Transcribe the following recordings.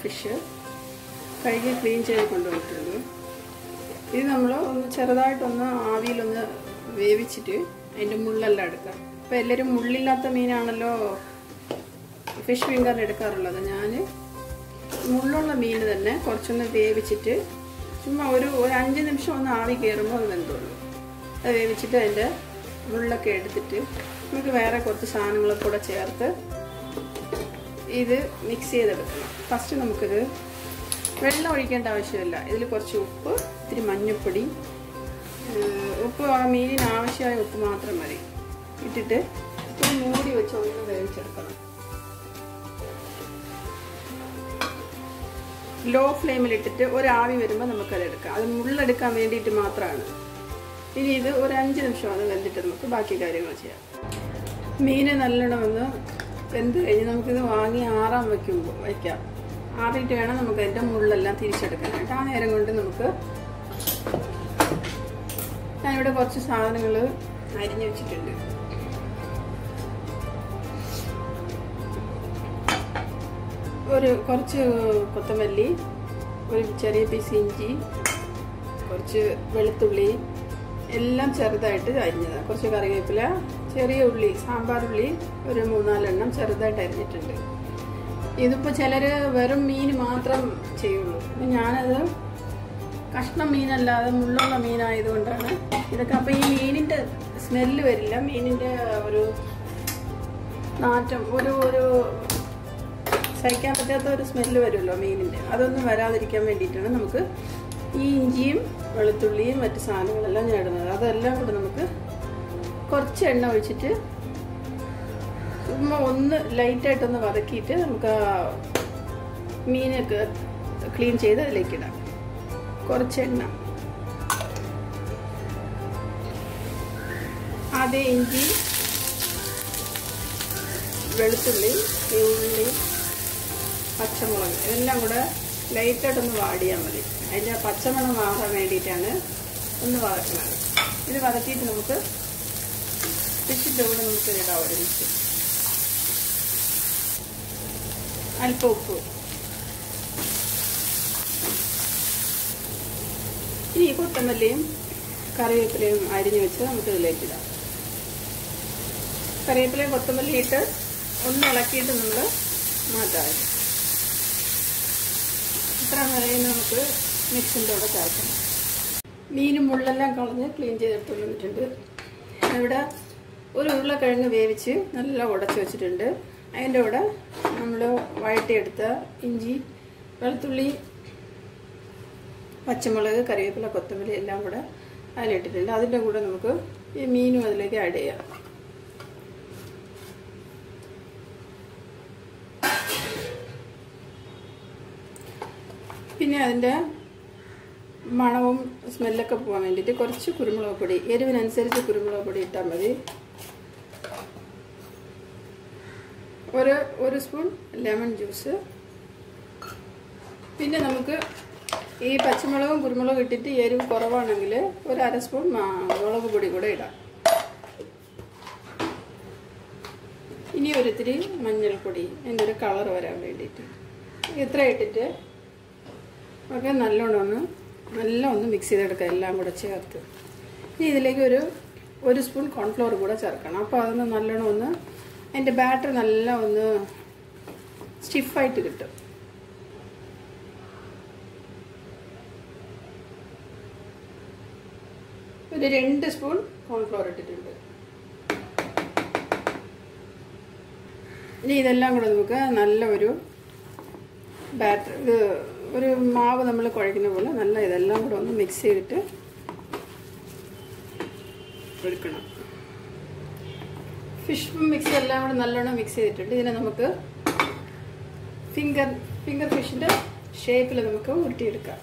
fish കഴുകി clean ചെയ്ത് കൊണ്ടുപോയിട്ടുണ്ട് ഇത് നമ്മൾ ഒന്ന് ചെറുതായിട്ടൊന്ന് ആവിയിലൊന്ന് വേവിച്ചിട്ട് അതിൻ്റെ മുള്ളെല്ലാം എടുക്കുക അപ്പോൾ എല്ലാവരും മുള്ളില്ലാത്ത മീനാണല്ലോ ഫിഷ് ഫിംഗറിന് എടുക്കാറുള്ളത് ഞാൻ മുള്ളുള്ള മീൻ തന്നെ കുറച്ചൊന്ന് വേവിച്ചിട്ട് ചുമ്മാ ഒരു ഒരു അഞ്ച് നിമിഷം ഒന്ന് ആവി കയറുമ്പോൾ അത് വെന്തോളൂ അത് വേവിച്ചിട്ട് അതിൻ്റെ മുള്ളൊക്കെ എടുത്തിട്ട് നമുക്ക് വേറെ കുറച്ച് സാധനങ്ങളൊക്കെ കൂടെ ചേർത്ത് ഇത് മിക്സ് ചെയ്തെടുക്കണം ഫസ്റ്റ് നമുക്കിത് വെള്ളം ഒഴിക്കേണ്ട ആവശ്യമില്ല ഇതിൽ കുറച്ച് ഉപ്പ് ഇത്തിരി മഞ്ഞൾപ്പൊടി ഏഹ് ഉപ്പ് ആ മീനിന് ആവശ്യമായ ഉപ്പ് മാത്രം മതി ഇട്ടിട്ട് ഒരു മൂടി വെച്ച് ഒന്ന് വേവിച്ചെടുക്കണം ലോ ഫ്ലെയിമിൽ ഇട്ടിട്ട് ഒരാവി വരുമ്പോൾ നമുക്കത് എടുക്കാം അത് മുള്ളെടുക്കാൻ വേണ്ടിയിട്ട് മാത്രമാണ് ഇനി ഇത് ഒരു അഞ്ച് നിമിഷം അത് വെന്തിട്ട് നമുക്ക് ബാക്കി കാര്യങ്ങൾ ചെയ്യാം മീന് നല്ലോണം ഒന്ന് വെന്ത് കഴിഞ്ഞ് നമുക്കിത് വാങ്ങി ആറാൻ വയ്ക്കുമ്പോൾ വയ്ക്കാം ആറിയിട്ട് വേണം നമുക്ക് അതിൻ്റെ മുള്ളെല്ലാം തിരിച്ചെടുക്കാനായിട്ട് ആ നേരം കൊണ്ട് നമുക്ക് ഞാനിവിടെ കുറച്ച് സാധനങ്ങൾ അരിഞ്ഞു വെച്ചിട്ടുണ്ട് ഒരു കുറച്ച് കൊത്തമല്ലി ഒരു ചെറിയ പീസ് ഇഞ്ചി കുറച്ച് വെളുത്തുള്ളി എല്ലാം ചെറുതായിട്ട് അരിഞ്ഞതാണ് കുറച്ച് കറിവേപ്പില ചെറിയ ഉള്ളി സാമ്പാർ ഉള്ളി ഒരു മൂന്നാലെണ്ണം ചെറുതായിട്ട് അരിഞ്ഞിട്ടുണ്ട് ഇതിപ്പോൾ ചിലർ വെറും മീൻ മാത്രം ചെയ്യുള്ളൂ അപ്പം ഞാനത് കഷ്ണം മീനല്ലാതെ മുള്ളുള്ള മീനായതുകൊണ്ടാണ് ഇതൊക്കെ അപ്പോൾ ഈ മീനിൻ്റെ സ്മെല്ല് വരില്ല മീനിൻ്റെ ഒരു നാറ്റം ഒരു ഒരു സഹിക്കാൻ പറ്റാത്ത ഒരു സ്മെല്ല് വരുമല്ലോ മീനിൻ്റെ അതൊന്നും വരാതിരിക്കാൻ വേണ്ടിയിട്ടാണ് നമുക്ക് ഈ ഇഞ്ചിയും വെളുത്തുള്ളിയും മറ്റു സാധനങ്ങളെല്ലാം ഞാൻ ഇടുന്നത് അതെല്ലാം കൂടെ നമുക്ക് കുറച്ച് എണ്ണ ഒഴിച്ചിട്ട് ചുമ്മാ ഒന്ന് ലൈറ്റായിട്ടൊന്ന് വതക്കിയിട്ട് നമുക്ക് ആ മീനൊക്കെ ക്ലീൻ ചെയ്ത് അതിലേക്ക് ഇടാം കുറച്ച് എണ്ണ ആദ്യം ഇഞ്ചി വെളുത്തുള്ളി ഉള്ളി പച്ചമുളക് ഇതെല്ലാം കൂടെ ലൈറ്റായിട്ടൊന്ന് വാടിയാൽ മതി അതിൻ്റെ പച്ചമണം മാറാൻ വേണ്ടിയിട്ടാണ് ഒന്ന് വതക്കുന്നത് ഇത് വതക്കിയിട്ട് നമുക്ക് ഫിഷിൻ്റെ കൂടെ നമുക്ക് ഇടാം ഒരുമിച്ച് അല്പം ഉപ്പ് ഇനി ഈ കൊത്തമല്ലിയും കറിവേപ്പിലയും അരിഞ്ഞു വെച്ച് നമുക്ക് ഇതിലേക്ക് ഇടാം കറിവേപ്പിലയും കൊത്തമല്ലി ഇട്ട് ഒന്ന് ഇളക്കിയിട്ട് നമ്മൾ മാറ്റാം ഇത്ര നിലയിൽ നമുക്ക് മിക്സിൻ്റെ കൂടെ ചേർക്കണം മീനും മുള്ളെല്ലാം കളഞ്ഞ് ക്ലീൻ ചെയ്തെടുത്ത് വന്നിട്ടുണ്ട് ഇവിടെ ഒരു ഉരുളക്കിഴങ്ങ് വേവിച്ച് നല്ല ഉടച്ച് വെച്ചിട്ടുണ്ട് അതിൻ്റെ കൂടെ നമ്മൾ വഴട്ടിയെടുത്ത ഇഞ്ചി വെളുത്തുള്ളി പച്ചമുളക് കറിവേപ്പില കൊത്തമല്ലി എല്ലാം കൂടെ അതിലിട്ടിട്ടുണ്ട് അതിൻ്റെ കൂടെ നമുക്ക് ഈ മീനും അതിലേക്ക് ആഡ് ചെയ്യാം പിന്നെ അതിൻ്റെ മണവും സ്മെല്ലൊക്കെ പോകാൻ വേണ്ടിയിട്ട് കുറച്ച് കുരുമുളക് പൊടി എരിവിനനുസരിച്ച് കുരുമുളക് പൊടി ഇട്ടാൽ മതി ഒരു ഒരു സ്പൂൺ ലെമൺ ജ്യൂസ് പിന്നെ നമുക്ക് ഈ പച്ചമുളകും കുരുമുളകും ഇട്ടിട്ട് എരിവ് കുറവാണെങ്കിൽ ഒരു അര സ്പൂൺ മുളക് പൊടി കൂടെ ഇടാം ഇനി ഒരിത്തിരി മഞ്ഞൾപ്പൊടി എൻ്റെ ഒരു കളർ വരാൻ വേണ്ടിയിട്ട് ഇത്ര ഇട്ടിട്ട് ഒക്കെ നല്ലോണം ഒന്ന് നല്ല ഒന്ന് മിക്സ് ചെയ്തെടുക്കുക എല്ലാം കൂടെ ചേർത്ത് ഇനി ഇതിലേക്ക് ഒരു ഒരു സ്പൂൺ കോൺഫ്ലവർ കൂടെ ചേർക്കണം അപ്പോൾ അതൊന്ന് നല്ലോണം ഒന്ന് അതിൻ്റെ ബാറ്റർ നല്ല ഒന്ന് സ്റ്റിഫായിട്ട് കിട്ടും ഒരു രണ്ട് സ്പൂൺ കോൺഫ്ലവർ ഇട്ടിട്ടുണ്ട് ഇനി ഇതെല്ലാം കൂടെ നമുക്ക് നല്ല ഒരു ബാറ്റർ ഇത് ഒരു മാവ് നമ്മൾ കുഴക്കുന്ന പോലെ നല്ല ഇതെല്ലാം കൂടെ ഒന്ന് മിക്സ് ചെയ്തിട്ട് എടുക്കണം ഫിഷ് മിക്സ് എല്ലാം കൂടെ നല്ലോണം മിക്സ് ചെയ്തിട്ടുണ്ട് ഇതിനെ നമുക്ക് ഫിംഗർ ഫിംഗർ ഫിഷിൻ്റെ ഷേപ്പിൽ നമുക്ക് ഉരുട്ടിയെടുക്കാം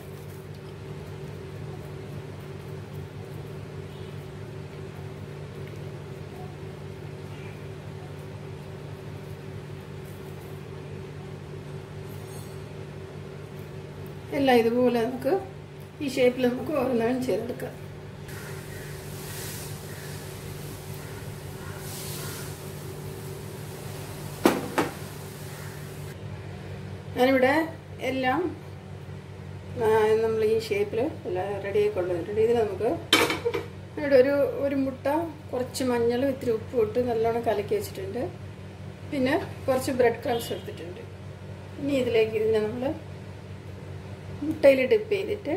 എല്ലാം ഇതുപോലെ നമുക്ക് ഈ ഷേപ്പിൽ നമുക്ക് ഓരോന്നും ചെയ്തെടുക്കാം ഞാനിവിടെ എല്ലാം നമ്മൾ ഈ ഷേപ്പിൽ എല്ലാം റെഡി ആയി കൊണ്ടുവന്നിട്ടുണ്ട് ഇതിൽ നമുക്ക് ഇവിടെ ഒരു ഒരു മുട്ട കുറച്ച് മഞ്ഞളും ഇത്തിരി ഉപ്പും ഇട്ട് നല്ലോണം കലക്കി വെച്ചിട്ടുണ്ട് പിന്നെ കുറച്ച് ബ്രെഡ് ക്രംസ് എടുത്തിട്ടുണ്ട് ഇനി ഇതിലേക്ക് ഇതിനെ നമ്മൾ മുട്ടയിൽ ഡിപ്പ് ചെയ്തിട്ട്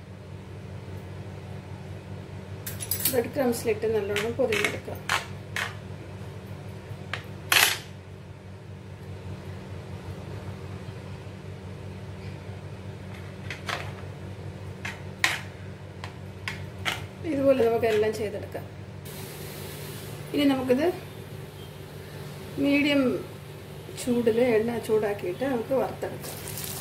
ബ്രെഡ് ക്രംസിലിട്ട് നല്ലോണം പൊതിഞ്ഞെടുക്കാം ഇതുപോലെ നമുക്ക് എല്ലാം ചെയ്തെടുക്കാം ഇനി നമുക്കിത് മീഡിയം ചൂടിൽ എണ്ണ ചൂടാക്കിയിട്ട് നമുക്ക് വറുത്തെടുക്കാം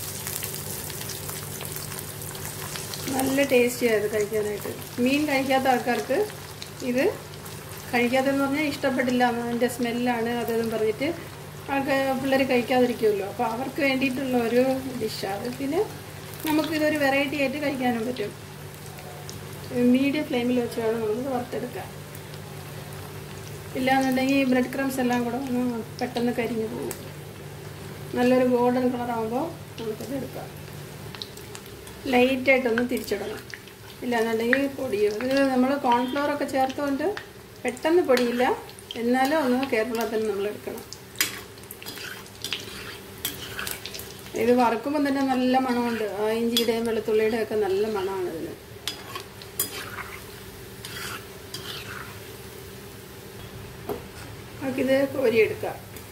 നല്ല ടേസ്റ്റിയാണ് ഇത് കഴിക്കാനായിട്ട് മീൻ കഴിക്കാത്ത ആൾക്കാർക്ക് ഇത് കഴിക്കാത്തെന്ന് പറഞ്ഞാൽ ഇഷ്ടപ്പെട്ടില്ല അതിൻ്റെ സ്മെല്ലാണ് അതെന്നും പറഞ്ഞിട്ട് ആൾക്കാർ പിള്ളേർ കഴിക്കാതിരിക്കുമല്ലോ അപ്പോൾ അവർക്ക് വേണ്ടിയിട്ടുള്ള ഒരു ഡിഷാണ് പിന്നെ നമുക്കിതൊരു വെറൈറ്റി ആയിട്ട് കഴിക്കാനും പറ്റും മീഡിയം ഫ്ലെയിമിൽ വെച്ച് വേണം നമുക്ക് വറുത്തെടുക്കാൻ ഇല്ലാന്നുണ്ടെങ്കിൽ ബ്രെഡ് ക്രംസ് എല്ലാം കൂടെ ഒന്ന് പെട്ടെന്ന് കരിഞ്ഞു പോകും നല്ലൊരു ഗോൾഡൻ കളർ ആകുമ്പോൾ നമുക്കത് എടുക്കാം ലൈറ്റായിട്ടൊന്ന് തിരിച്ചിടണം ഇല്ലാന്നുണ്ടെങ്കിൽ പൊടിയും ഇത് നമ്മൾ കോൺഫ്ലവർ ഒക്കെ ചേർത്തുകൊണ്ട് പെട്ടെന്ന് പൊടിയില്ല എന്നാലും ഒന്ന് കെയർഫുള്ളായി തന്നെ നമ്മൾ എടുക്കണം ഇത് വറുക്കുമ്പോൾ തന്നെ നല്ല മണമുണ്ട് ആ ഇഞ്ചിയുടെയും വെളുത്തുള്ളിയുടെയും ഒക്കെ നല്ല മണമാണ് ഇതിന് നമുക്കിത് കോരിയെടുക്കാം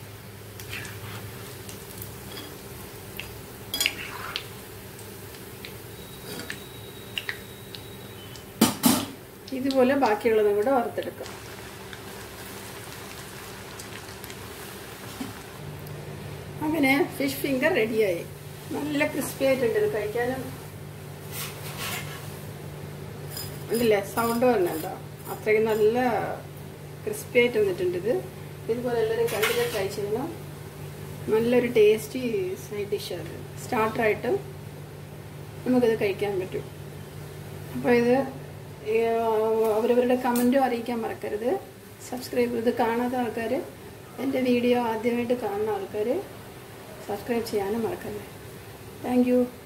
ഇതുപോലെ ബാക്കിയുള്ളതും കൂടെ വറുത്തെടുക്കാം അങ്ങനെ ഫിഷ് ഫിംഗർ റെഡിയായി നല്ല ക്രിസ്പി ആയിട്ടുണ്ട് ഇത് കഴിക്കാനും ഉണ്ടല്ലേ സൗണ്ട് വരണുണ്ടോ അത്രയ്ക്ക് നല്ല ക്രിസ്പി ആയിട്ട് വന്നിട്ടുണ്ട് ഇത് ഇതുപോലെ എല്ലാവരും കണ്ടിട്ട് ട്രൈ ചെയ്യണം നല്ലൊരു ടേസ്റ്റി സൈഡ് ഡിഷാണ് സ്റ്റാർട്ടറായിട്ട് നമുക്കിത് കഴിക്കാൻ പറ്റും അപ്പോൾ ഇത് അവരവരുടെ കമൻറ്റും അറിയിക്കാൻ മറക്കരുത് സബ്സ്ക്രൈബ് ഇത് കാണാത്ത ആൾക്കാർ എൻ്റെ വീഡിയോ ആദ്യമായിട്ട് കാണുന്ന ആൾക്കാർ സബ്സ്ക്രൈബ് ചെയ്യാനും മറക്കരുത് താങ്ക്